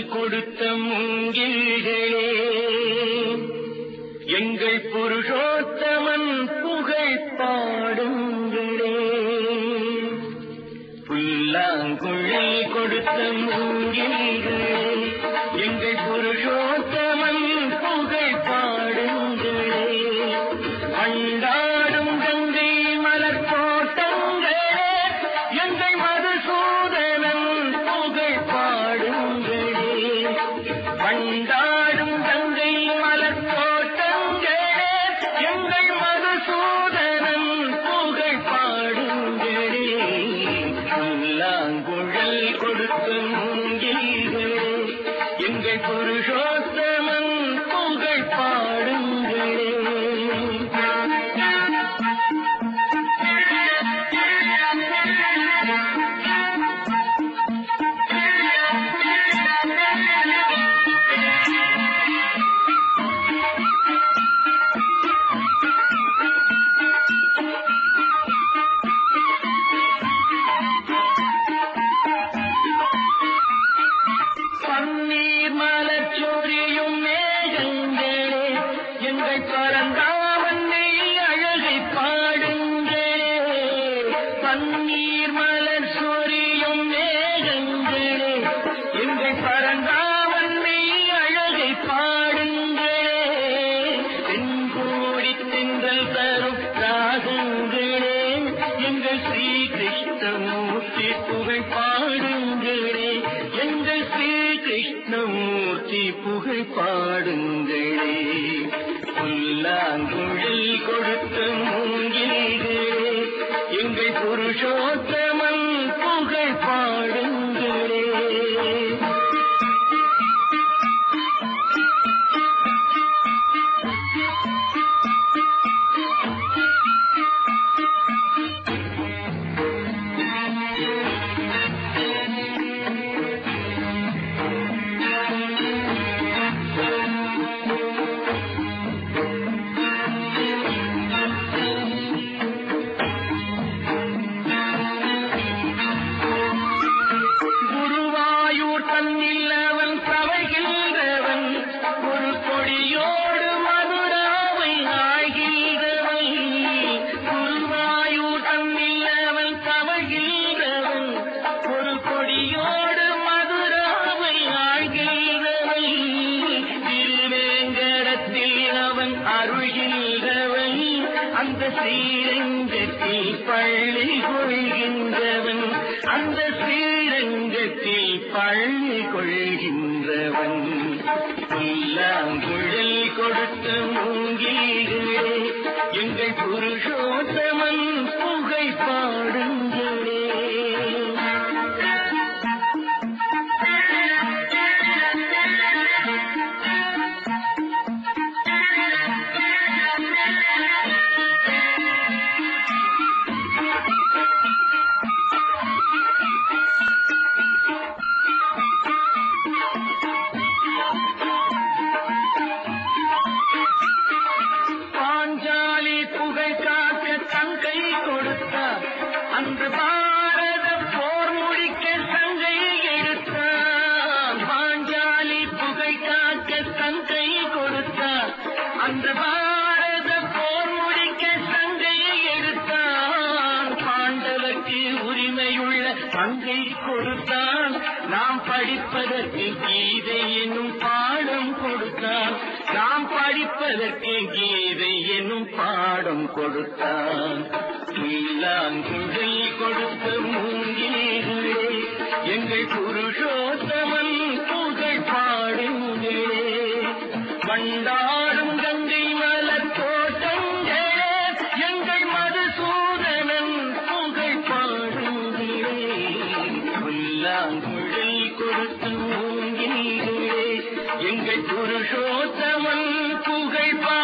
கொடுத்த மூங்கில்களே எங்கள் புருஷோத்தமன் புகழ் பாடுங்களே புல்லாங்குழல் கொடுத்த மூங்கில்களே எங்கள் புருஷோத்தமன் புகழ் பாடுங்களே அண்டாடும் கங்கை மலர் தோட்டங்களே எங்கள் மதுசூதனன் புகழ் பாடுங்களே அண்டாடும் கங்கை மலர் தோட்டங்களே எங்கள் மதுசூதனன் புகழ் பாடுங்களே புல்லாங்குழல் கொடுத்த மூங்கில்களே எங்கள் புருஷோத்தமன் புகழ் பன்னீர் மலர் சொரியும் மேகங்களே எங்கள் பரந்தாமன் மெய் அழகை பாடுங்களே பன்னீர் மலர் சொரியும் மேகங்களே எங்கள் பரந்தாமன் மெய் அழகை பாடுங்களே தென்கோடி தென்றல் தரும் ராகங்களே எங்கள் ஸ்ரீ கிருஷ்ணமூர்த்தி புகழ் பாடுங்களே எங்கள் ஸ்ரீ கிருஷ்ணமூர்த்தி புகழ் பாடுங்களே புல்லாங்குழல் கொடுத்த மூங்கில்களே எங்கள் புருஷோத்தமன் புகழ் பாடுங்களே குருவாயூர் தன்னில் அவன் சவைகின்றவன் ஒரு கொடியோடு மதுராவை ஆழ்கின்றவன் குருவாயூர் தன்னில் அவன் சவைகின்றவன் ஒரு கொடியோடு மதுராவை ஆழ்கின்றவன் திருவேங்கடத்தில் அவன் அருள்கின்றவன் அந்த ஸ்ரீரங்கத்தில் பள்ளி கொள்கின்றவன் அந்த ஸ்ரீரங்கத்தில் பள்ளி கொள்கின்றவன் புல்லாங்குழல் கொடுத்த மூங்கில்களே எங்கள் புருஷோத்தமன் புகழ் பாடுங்களே பாஞ்சாலி புகழ் காக்க தங்கை கொடுத்தார் அன்று பாரத போர் முடிக்க சங்கை எடுத்தார் பாஞ்சாலி புகழ் காக்க தங்கை கொடுத்தார் அன்று பாரத போர் முடிக்க சங்கை எடுத்தான் பாண்டவர்க்கு உரிமையுள்ள பங்கை கொடுத்தான் நாம் படிப்பதற்கு கீதை என்னும் பாடம் கொடுத்தான் நாம் படிப்பதற்கு கீதை என்னும் பாடம் கொடுத்தான் இல்லாங்குழல் கொடுத்த மூங்கிலே எங்கள் புருஷோத்தமன் புகழ் பாடுங்களே வண்டாடும் கங்கை மலர் தோட்டங்களே எங்கள் மதுசூதனன் புகழ் பாடுங்களே புல்லாங்குழல் கொடுத்து மூங்கிலே எங்கள் புருஷோத்தமன் புகழ் பா